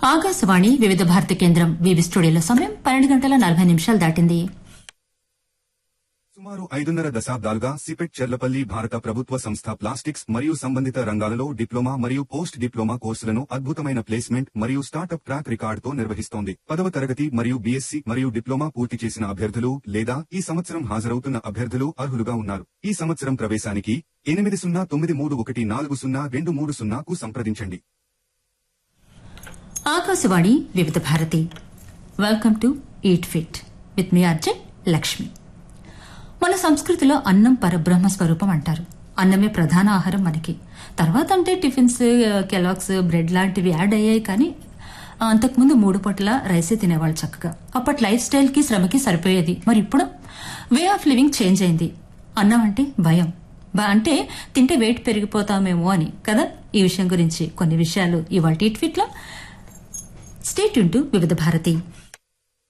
ఆకాశవాణి వివిధ భారతి కేంద్రం వివి స్టూడియోలో సమయం పన్నెండు గంటల నలభై నిమిషాలు దాటింది సుమారు ఐదున్నర దశాబ్దాలుగా సిపెట్ చెర్లపల్లి భారత ప్రభుత్వ సంస్థ ప్లాస్టిక్స్ మరియు సంబంధిత రంగాలలో డిప్లొమా మరియు పోస్ట్ డిప్లొమా కోర్సులను అద్భుతమైన ప్లేస్మెంట్ మరియు స్టార్టప్ ట్రాక్ రికార్డుతో నిర్వహిస్తోంది పదవ తరగతి మరియు బీఎస్సీ మరియు డిప్లొమా పూర్తి చేసిన అభ్యర్థులు లేదా ఈ సంవత్సరం హాజరవుతున్న అభ్యర్థులు అర్హులుగా ఉన్నారు ఈ సంవత్సరం ప్రవేశానికి ఎనిమిది సున్నా తొమ్మిది మూడు ఒకటి నాలుగు సున్నా రెండు మూడు సున్నాకు సంప్రదించండి Akashvani Vividh Bharati welcome to eat fit with me RJ Lakshmi మన సంస్కృతిలో అన్నం పరబ్రహ్మ స్వరూపం అంటారు అన్నమే ప్రధాన ఆహారం మనకి తర్వాత అంటే టిఫిన్స్ కెలాక్స్ బ్రెడ్ లాంటివి యాడ్ అయ్యాయి కానీ అంతకుముందు మూడు పూటల రైసే తినేవాళ్ళు చక్కగా అప్పటి లైఫ్ స్టైల్ కి శ్రమకి సరిపోయేది మరి ఇప్పుడు వే ఆఫ్ లివింగ్ చేంజ్ అయింది అన్నం అంటే భయం బ- అంటే తింటే వెయిట్ పెరిగిపోతామేమో అని కదా ఈ విషయం గురించి కొన్ని విషయాలు ఇవాళ ఈట్ ఫిట్ లో స్టేట్ టు వివిధ భారతి